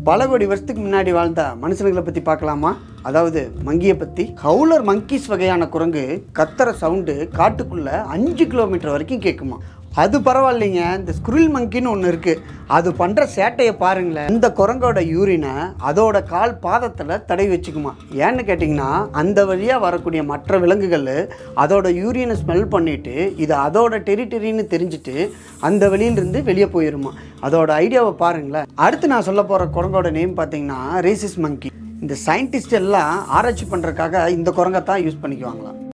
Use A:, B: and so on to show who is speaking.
A: பல கோடி வருஷத்துக்கு முன்னாடி வாழ்ந்த மனுஷனுங்களை பற்றி பார்க்கலாமா அதாவது மங்கியை பற்றி ஹவுலர் மங்கீஸ் வகையான குரங்கு கத்துற சவுண்டு காட்டுக்குள்ளே அஞ்சு கிலோமீட்டர் வரைக்கும் கேட்குமா அது பரவாயில்லைங்க இந்த ஸ்குரில் மங்கின்னு ஒன்று இருக்குது அது பண்ணுற சேட்டையை பாருங்களேன் இந்த குரங்கோட யூரினை அதோட கால் பாதத்தில் தடவி வச்சுக்குமா ஏன்னு கேட்டிங்கன்னா அந்த வழியாக வரக்கூடிய மற்ற விலங்குகள் அதோட யூரினை ஸ்மெல் பண்ணிவிட்டு இது அதோட டெரிட்டரின்னு தெரிஞ்சுட்டு அந்த வெளியிலிருந்து வெளியே போயிருமா அதோட ஐடியாவை பாருங்களேன் அடுத்து நான் சொல்ல போகிற குரங்கோட நேம் பார்த்தீங்கன்னா ரேசிஸ் மங்கி இந்த சயின்டிஸ்ட் எல்லாம் ஆராய்ச்சி பண்ணுறதுக்காக இந்த குரங்கை தான் யூஸ் பண்ணிக்குவாங்களாம்